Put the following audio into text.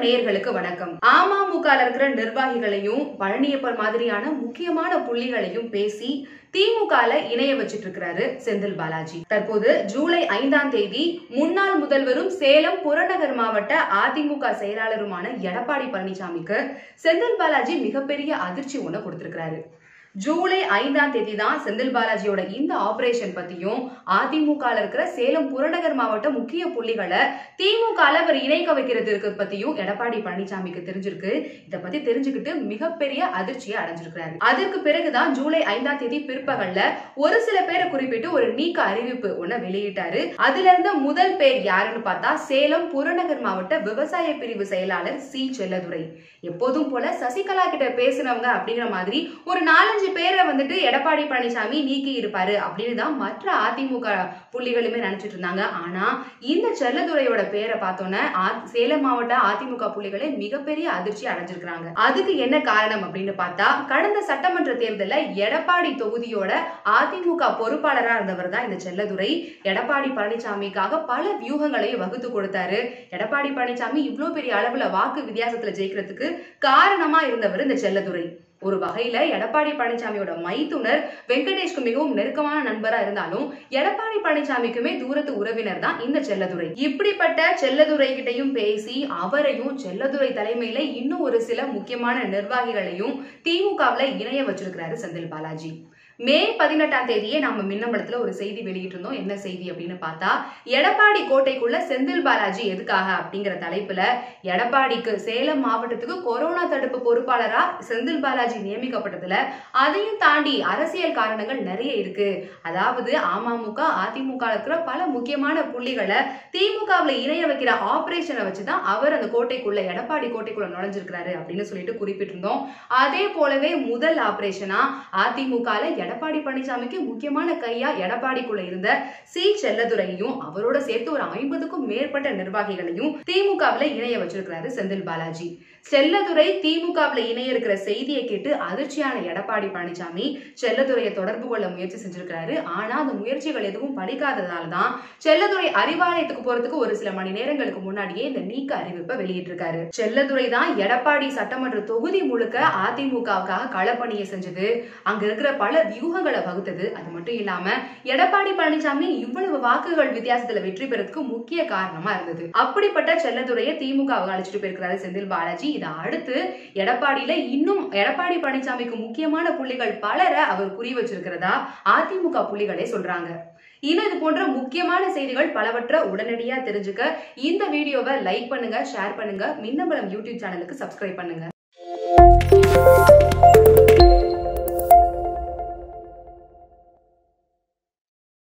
நேயர்களுக்கு வணக்கம் அமமுக இருக்கிற நிர்வாகிகளையும் பழனியப்பர் மாதிரியான முக்கியமான புள்ளிகளையும் பேசி திமுகல இணைய வச்சிட்டு இருக்கிறாரு செந்தில் பாலாஜி தற்போது ஜூலை ஐந்தாம் தேதி முன்னாள் முதல்வரும் சேலம் புறநகர் மாவட்ட அதிமுக செயலாளருமான எடப்பாடி பழனிசாமிக்கு செந்தில் பாலாஜி மிகப்பெரிய அதிர்ச்சி ஒண்ணு கொடுத்திருக்கிறாரு ஜூலை ஐந்தாம் தேதி தான் செந்தில் பாலாஜியோட இந்த ஆபரேஷன் பத்தியும் அதிமுக இருக்கிற சேலம் புறநகர் மாவட்ட முக்கிய புள்ளிகளை திமுக அவர் இணைக்க வைக்கிறதுக்கு பத்தியும் எடப்பாடி பழனிசாமிக்கு தெரிஞ்சிருக்கு இத பத்தி தெரிஞ்சுக்கிட்டு மிகப்பெரிய அதிர்ச்சியை அடைஞ்சிருக்கிறாரு அதற்கு பிறகுதான் ஜூலை ஐந்தாம் தேதி பிற்பகல்ல ஒரு சில பேரை குறிப்பிட்டு ஒரு நீக்க அறிவிப்பு ஒண்ண வெளியிட்டாரு அதுல இருந்த முதல் பேர் யாருன்னு பார்த்தா சேலம் புறநகர் மாவட்ட விவசாய பிரிவு செயலாளர் சி செல்லதுரை எப்போதும் போல சசிகலா கிட்ட பேசுனவங்க அப்படிங்கிற மாதிரி ஒரு நாலஞ்சு பேரை வந்துட்டு எடப்பாடி பழனிசாமி நீக்கி இருப்பாரு அப்படின்னு தான் மற்ற அதிமுக புள்ளிகளுமே நினைச்சிட்டு இருந்தாங்க ஆனா இந்த செல்லதுரையோட பேரை பார்த்தோன்னே ஆ- சேலம் மாவட்ட அதிமுக புள்ளிகளே மிகப்பெரிய அதிர்ச்சி அடைஞ்சிருக்கிறாங்க அதுக்கு என்ன காரணம் அப்படின்னு பார்த்தா கடந்த சட்டமன்ற தேர்தல்ல எடப்பாடி தொகுதியோட அதிமுக பொறுப்பாளரா இருந்தவர் தான் இந்த செல்லதுரை எடப்பாடி பழனிசாமிக்காக பல வியூகங்களையும் வகுத்து கொடுத்தாரு எடப்பாடி பழனிசாமி இவ்வளவு பெரிய அளவுல வாக்கு வித்தியாசத்துல ஜெயிக்கிறதுக்கு காரணமா இருந்தவர் இந்த செல்லதுரை ஒரு வகையில எடப்பாடி பழனிசாமியோட மைத்துனர் வெங்கடேஷ்க்கு மிகவும் நெருக்கமான நண்பரா இருந்தாலும் எடப்பாடி பழனிசாமிக்குமே தூரத்து உறவினர் தான் இந்த செல்லதுரை இப்படிப்பட்ட செல்லதுரை கிட்டையும் பேசி அவரையும் செல்லதுரை தலைமையில இன்னும் ஒரு சில முக்கியமான நிர்வாகிகளையும் திமுகவுல இணைய வச்சிருக்கிறாரு செந்தில் பாலாஜி மே பதினெட்டாம் தேதியே நம்ம மின்னம்பலத்துல ஒரு செய்தி வெளியிட்டிருந்தோம் என்ன செய்தி அப்படின்னு பார்த்தா எடப்பாடி கோட்டைக்குள்ள செந்தில் பாலாஜி எதுக்காக அப்படிங்கிற தலைப்புல எடப்பாடிக்கு சேலம் மாவட்டத்துக்கு கொரோனா தடுப்பு பொறுப்பாளரா செந்தில் பாலாஜி நியமிக்கப்பட்டதுல அதையும் தாண்டி அரசியல் காரணங்கள் நிறைய இருக்கு அதாவது அமமுக அதிமுக இருக்கிற பல முக்கியமான புள்ளிகளை திமுகவுல இணைய வைக்கிற ஆபரேஷனை வச்சுதான் அவர் அந்த கோட்டைக்குள்ள எடப்பாடி கோட்டைக்குள்ள நுழைஞ்சிருக்கிறாரு அப்படின்னு சொல்லிட்டு குறிப்பிட்டிருந்தோம் அதே போலவே முதல் ஆபரேஷனா அதிமுகல எடப்பாடி பழனிசாமிக்கு முக்கியமான கையா எடப்பாடிக்குள்ள இருந்த சி செல்லதுரையும் அவரோட சேர்த்து ஒரு ஐம்பதுக்கும் மேற்பட்ட நிர்வாகிகளையும் திமுகவுல இணைய வச்சிருக்கிறாரு செந்தில் பாலாஜி செல்லதுரை திமுகவுல இணைய இருக்கிற செய்தியை கேட்டு அதிர்ச்சியான எடப்பாடி பழனிசாமி செல்லதுரையை தொடர்பு கொள்ள முயற்சி செஞ்சிருக்கிறாரு ஆனா அந்த முயற்சிகள் எதுவும் பலிக்காததால தான் செல்லதுரை அறிவாலயத்துக்கு போறதுக்கு ஒரு சில மணி நேரங்களுக்கு முன்னாடியே இந்த நீக்க அறிவிப்பை வெளியிட்டிருக்காரு செல்லதுரை தான் எடப்பாடி சட்டமன்ற தொகுதி முழுக்க அதிமுகவுக்காக களப்பணியை செஞ்சது அங்க இருக்கிற பல வியூகங்களை வகுத்தது அது மட்டும் இல்லாம எடப்பாடி பழனிசாமி இவ்வளவு வாக்குகள் வித்தியாசத்துல வெற்றி பெறதுக்கு முக்கிய காரணமா இருந்தது அப்படிப்பட்ட செல்லதுரையை திமுக அழைச்சிட்டு போயிருக்கிறாரு செந்தில் பாலாஜி இதை அடுத்து எடப்பாடியில இன்னும் எடப்பாடி பழனிசாமிக்கு முக்கியமான புள்ளிகள் பலரை அவர் குறி வச்சிருக்கிறதா அதிமுக புள்ளிகளே சொல்றாங்க இன்னும் இது போன்ற முக்கியமான செய்திகள் பலவற்றை உடனடியா தெரிஞ்சுக்க இந்த வீடியோவை லைக் பண்ணுங்க ஷேர் பண்ணுங்க மின்னம்பலம் யூடியூப் சேனலுக்கு சப்ஸ்கிரைப் பண்ணுங்க